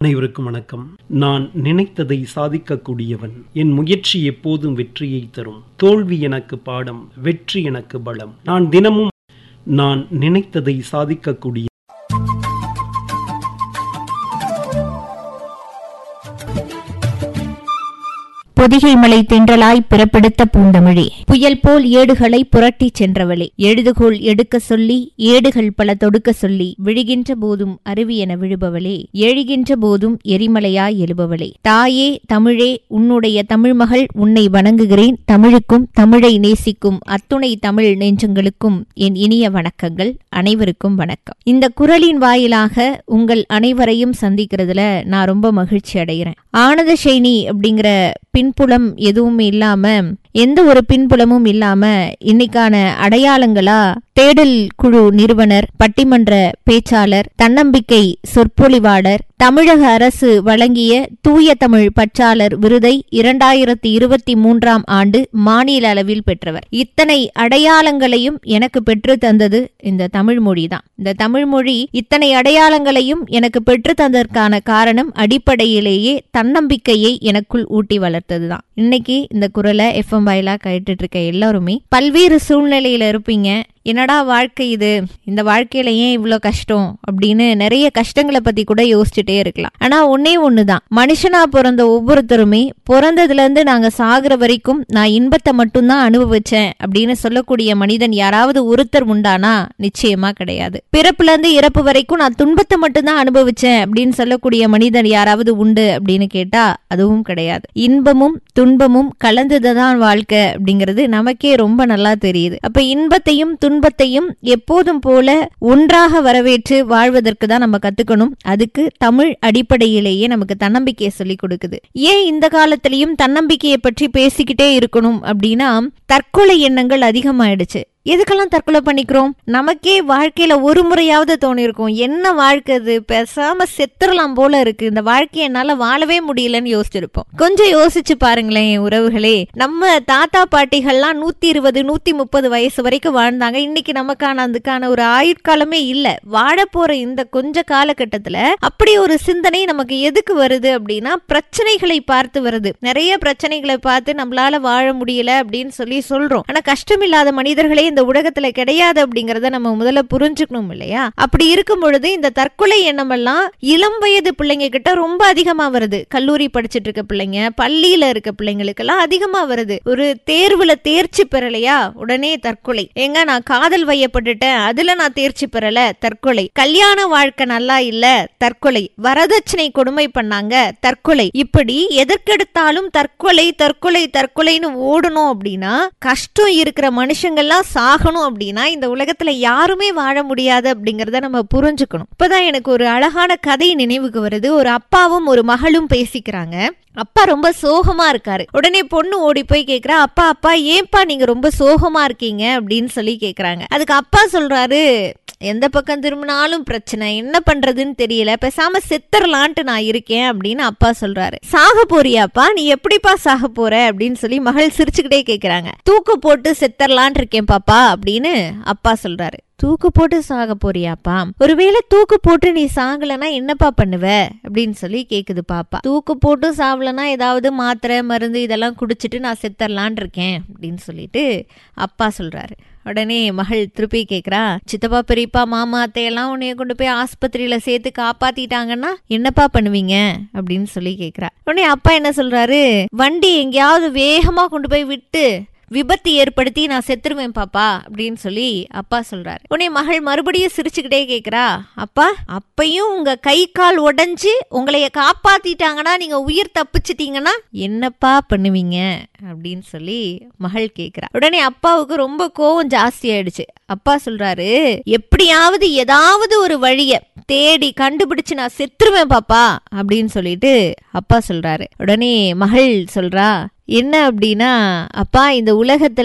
அனைவருக்கும் வணக்கம் நான் நினைத்ததை சாதிக்கக்கூடியவன் என் முயற்சி எப்போதும் வெற்றியை தரும் தோல்வி எனக்கு பாடம் வெற்றி எனக்கு பலம் நான் தினமும் நான் நினைத்ததை சாதிக்கக்கூடிய பொதிகை மலை தென்றலாய் பிறப்பெடுத்த பூந்தமிழே புயல் போல் ஏடுகளை புரட்டிச் சென்றவளே எழுதுகோள் எடுக்க சொல்லி ஏடுகள் பல தொடுக்க சொல்லி விழுகின்ற போதும் அருவி என விழுபவளே எழுகின்ற போதும் எரிமலையாய் எழுபவளே தாயே தமிழே உன்னுடைய தமிழ்மகள் உன்னை வணங்குகிறேன் தமிழுக்கும் தமிழை நேசிக்கும் அத்துணை தமிழ் நெஞ்சங்களுக்கும் என் இனிய வணக்கங்கள் அனைவருக்கும் வணக்கம் இந்த குரலின் வாயிலாக உங்கள் அனைவரையும் சந்திக்கிறதுல நான் ரொம்ப மகிழ்ச்சி அடைகிறேன் ஆனதசைனி அப்படிங்கிற பின்புலம் எதுவும் இல்லாம எந்த ஒரு பின்புலமும் இல்லாம இன்னைக்கான அடையாளங்களா தேடல் குழு நிறுவனர் பட்டிமன்ற பேச்சாளர் தன்னம்பிக்கை சொற்பொழிவாளர் தமிழக அரசு வழங்கிய தூய தமிழ் பற்றாளர் விருதை இரண்டாயிரத்தி இருபத்தி மூன்றாம் ஆண்டு மாநில அளவில் பெற்றவர் இத்தனை அடையாளங்களையும் எனக்கு பெற்று தந்தது இந்த தமிழ் மொழி தான் இந்த தமிழ் மொழி இத்தனை அடையாளங்களையும் எனக்கு பெற்று தந்ததற்கான காரணம் அடிப்படையிலேயே தன்னம்பிக்கையை எனக்குள் ஊட்டி வளர்த்ததுதான் இன்னைக்கு இந்த குரலை எஃப்எம் வாயிலா கேட்டுட்டு இருக்க எல்லாருமே பல்வேறு சூழ்நிலையில இருப்பீங்க என்னடா வாழ்க்கை இது இந்த வாழ்க்கையில ஏன் இவ்வளோ கஷ்டம் அப்படின்னு நிறைய கஷ்டங்களை பத்தி கூட யோசிச்சுட்டே இருக்கலாம் ஆனா ஒன்னே ஒண்ணுதான் மனுஷனா பிறந்த ஒவ்வொருத்தருமே பிறந்ததுல இருந்து நாங்க சாகுற வரைக்கும் நான் இன்பத்தை மட்டும்தான் அனுபவிச்சேன் அப்படின்னு சொல்லக்கூடிய மனிதன் யாராவது ஒருத்தர் உண்டானா நிச்சயமா கிடையாது பிறப்புல இருந்து இறப்பு வரைக்கும் நான் துன்பத்தை மட்டும்தான் அனுபவிச்சேன் அப்படின்னு சொல்லக்கூடிய மனிதன் யாராவது உண்டு அப்படின்னு கேட்டா அதுவும் கிடையாது இன்பமும் துன்பமும் கலந்ததுதான் வாழ்க்கை அப்படிங்கிறது நமக்கே ரொம்ப நல்லா தெரியுது அப்ப இன்பத்தையும் துன்பத்தையும் எப்போதும் போல ஒன்றாக வரவேற்று வாழ்வதற்கு தான் நம்ம கத்துக்கணும் அதுக்கு தமிழ் அடிப்படையிலேயே நமக்கு தன்னம்பிக்கையை சொல்லி கொடுக்குது ஏன் இந்த காலத்திலையும் தன்னம்பிக்கையை பற்றி பேசிக்கிட்டே இருக்கணும் அப்படின்னா தற்கொலை எண்ணங்கள் அதிகமாயிடுச்சு எதுக்கெல்லாம் தற்கொலை பண்ணிக்கிறோம் நமக்கே வாழ்க்கையில ஒரு முறையாவது தோணிருக்கும் என்ன வாழ்க்கை அது பேசாம செத்துறலாம் போல இருக்கு இந்த வாழ்க்கையை என்னால வாழவே முடியலன்னு யோசிச்சிருப்போம் கொஞ்சம் யோசிச்சு பாருங்களேன் என் உறவுகளே நம்ம தாத்தா பாட்டிகள்லாம் நூத்தி இருபது நூத்தி முப்பது வயசு வரைக்கும் வாழ்ந்தாங்க இன்னைக்கு நமக்கான அதுக்கான ஒரு ஆயுட்காலமே இல்ல வாழ போற இந்த கொஞ்ச காலகட்டத்துல அப்படி ஒரு சிந்தனை நமக்கு எதுக்கு வருது அப்படின்னா பிரச்சனைகளை பார்த்து வருது நிறைய பிரச்சனைகளை பார்த்து நம்மளால வாழ முடியல அப்படின்னு சொல்லி சொல்றோம் ஆனா கஷ்டமில்லாத மனிதர்களே இந்த உலகத்துல கிடையாது அப்படிங்கறத நம்ம முதல்ல புரிஞ்சுக்கணும் இல்லையா அப்படி இருக்கும் பொழுது இந்த தற்கொலை எண்ணம் எல்லாம் இளம் வயது பிள்ளைங்க கிட்ட ரொம்ப அதிகமா வருது கல்லூரி படிச்சிட்டு இருக்க பிள்ளைங்க பள்ளியில இருக்க பிள்ளைங்களுக்கெல்லாம் அதிகமா வருது ஒரு தேர்வுல தேர்ச்சி பெறலையா உடனே தற்கொலை ஏங்க நான் காதல் வையப்பட்டுட்டேன் அதுல நான் தேர்ச்சி பெறல தற்கொலை கல்யாண வாழ்க்கை நல்லா இல்ல தற்கொலை வரதட்சணை கொடுமை பண்ணாங்க தற்கொலை இப்படி எதற்கெடுத்தாலும் தற்கொலை தற்கொலை தற்கொலைன்னு ஓடணும் அப்படின்னா கஷ்டம் இருக்கிற மனுஷங்கள்லாம் சாகணும் அப்படின்னா இந்த உலகத்துல யாருமே வாழ முடியாது அப்படிங்கறத நம்ம புரிஞ்சுக்கணும் இப்பதான் எனக்கு ஒரு அழகான கதை நினைவுக்கு வருது ஒரு அப்பாவும் ஒரு மகளும் பேசிக்கிறாங்க அப்பா ரொம்ப சோகமா இருக்காரு உடனே பொண்ணு ஓடி போய் கேக்குறா அப்பா அப்பா ஏன்பா நீங்க ரொம்ப சோகமா இருக்கீங்க அப்படின்னு சொல்லி கேக்குறாங்க அதுக்கு அப்பா சொல்றாரு எந்த பக்கம் திரும்பினாலும் பிரச்சனை என்ன பண்றதுன்னு தெரியல பேசாம செத்துறலான்ட்டு நான் இருக்கேன் அப்படின்னு அப்பா சொல்றாரு சாக போறியாப்பா நீ எப்படிப்பா சாக போற அப்படின்னு சொல்லி மகள் சிரிச்சுக்கிட்டே கேக்குறாங்க தூக்கு போட்டு செத்தரலான் இருக்கேன் பாப்பா அப்படின்னு அப்பா சொல்றாரு தூக்கு போட்டு சாக போறியாப்பா ஒருவேளை தூக்கு போட்டு நீ சாகலனா என்னப்பா பண்ணுவ அப்படின்னு சொல்லி கேக்குது பாப்பா தூக்கு போட்டு சாவலனா ஏதாவது மாத்திரை மருந்து இதெல்லாம் குடிச்சிட்டு நான் செத்தரலான் இருக்கேன் அப்படின்னு சொல்லிட்டு அப்பா சொல்றாரு உடனே மகள் திருப்பி கேக்குறா சித்தப்பா பெரியப்பா மாமா அத்தையெல்லாம் உன்னைய கொண்டு போய் ஆஸ்பத்திரியில சேர்த்து காப்பாத்திட்டாங்கன்னா என்னப்பா பண்ணுவீங்க அப்படின்னு சொல்லி கேக்குறா உடனே அப்பா என்ன சொல்றாரு வண்டி எங்கேயாவது வேகமா கொண்டு போய் விட்டு விபத்து ஏற்படுத்தி நான் செத்துருவேன் பாப்பா அப்படின்னு சொல்லி அப்பா சொல்றாரு உடனே மகள் மறுபடியும் சிரிச்சுக்கிட்டே கேக்குறா அப்பா அப்பையும் உங்க கை கால் உடைஞ்சு உங்களைய காப்பாத்திட்டாங்கன்னா நீங்க உயிர் தப்பிச்சிட்டீங்கன்னா என்னப்பா பண்ணுவீங்க அப்படின்னு சொல்லி மகள் கேக்குறா உடனே அப்பாவுக்கு ரொம்ப கோவம் ஜாஸ்தி ஆயிடுச்சு அப்பா சொல்றாரு எப்படியாவது ஏதாவது ஒரு வழிய தேடி கண்டுபிடிச்சு நான் செத்துருவேன் பாப்பா அப்படின்னு சொல்லிட்டு அப்பா சொல்றாரு உடனே மகள் சொல்றா என்ன அப்படின்னா அப்பா இந்த உலகத்துல